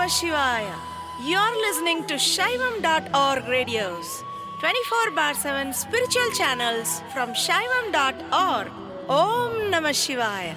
Namah Shivaya. You're listening to Shaivam.org radios, 24 bar 7 spiritual channels from Shaivam.org. Om Namah Shivaya.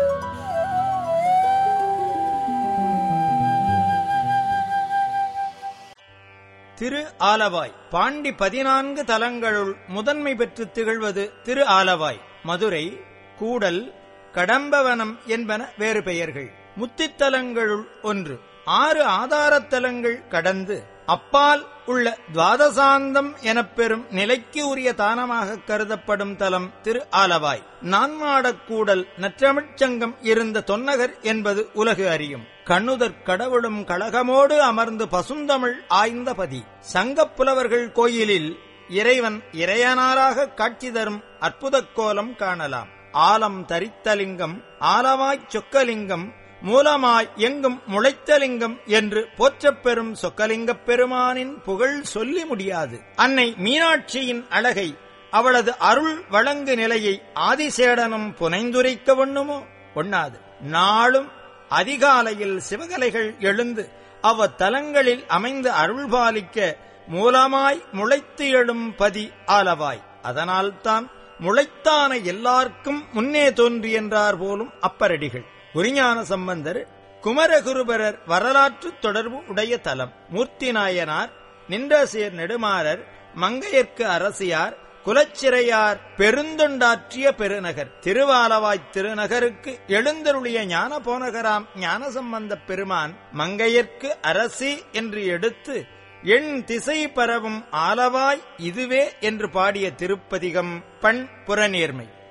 திரு ஆலவாய் பாண்டி பதினான்கு தலங்களுள் முதன்மை பெற்று திகழ்வது திரு ஆலவாய் மதுரை கூடல் கடம்பவனம் என்பன வேறு பெயர்கள் முத்தித்தலங்களுள் ஒன்று ஆறு ஆதாரத்தலங்கள் கடந்து அப்பால் உள்ள துவாதசாந்தம் எனப்பெறும் நிலைக்கு உரிய தானமாக கருதப்படும் தலம் திரு ஆலவாய் நான்மாடக்கூடல் நற்றமிழ்ச்சங்கம் இருந்த தொன்னகர் என்பது உலகு அறியும் கண்ணுதற் கடவுளும் கழகமோடு அமர்ந்து பசுந்தமிழ் ஆய்ந்த பதி சங்கப் புலவர்கள் கோயிலில் இறைவன் இறையனாராக காட்சி தரும் அற்புதக் கோலம் காணலாம் ஆலம் தரித்தலிங்கம் ஆலவாய்ச் சொக்கலிங்கம் மூலமாய் எங்கும் முளைத்தலிங்கம் என்று போற்றப்பெறும் சொக்கலிங்கப் பெருமானின் புகழ் சொல்லி முடியாது அன்னை மீனாட்சியின் அழகை அவளது அருள் வழங்கு நிலையை ஆதிசேடனும் புனைந்துரைக்க ஒண்ணுமோ ஒண்ணாது நாளும் அதிகாலையில் சிவகலைகள் எழுந்து அவ்வத்தலங்களில் அமைந்து அருள்பாலிக்க மூலமாய் முளைத்து எழும் பதி ஆலவாய் அதனால்தான் முளைத்தான எல்லாருக்கும் முன்னே தோன்றி என்றார் போலும் அப்பரடிகள் குறிஞான சம்பந்தர் குமரகுருபரர் வரலாற்று தொடர்பு உடைய தலம் மூர்த்தி நாயனார் நின்றசீர் நெடுமாறர் மங்கையர்க்கு அரசியார் குலச்சிறையார் பெருந்தொண்டாற்றிய பெருநகர் திருவாலவாய்த் திருநகருக்கு எழுந்தருளிய ஞான போனகராம் ஞானசம்பந்தப் பெருமான் மங்கையர்க்கு அரசி என்று எடுத்து எண் திசை பரவும் ஆலவாய் இதுவே என்று பாடிய திருப்பதிகம் பண் புறநேர்மை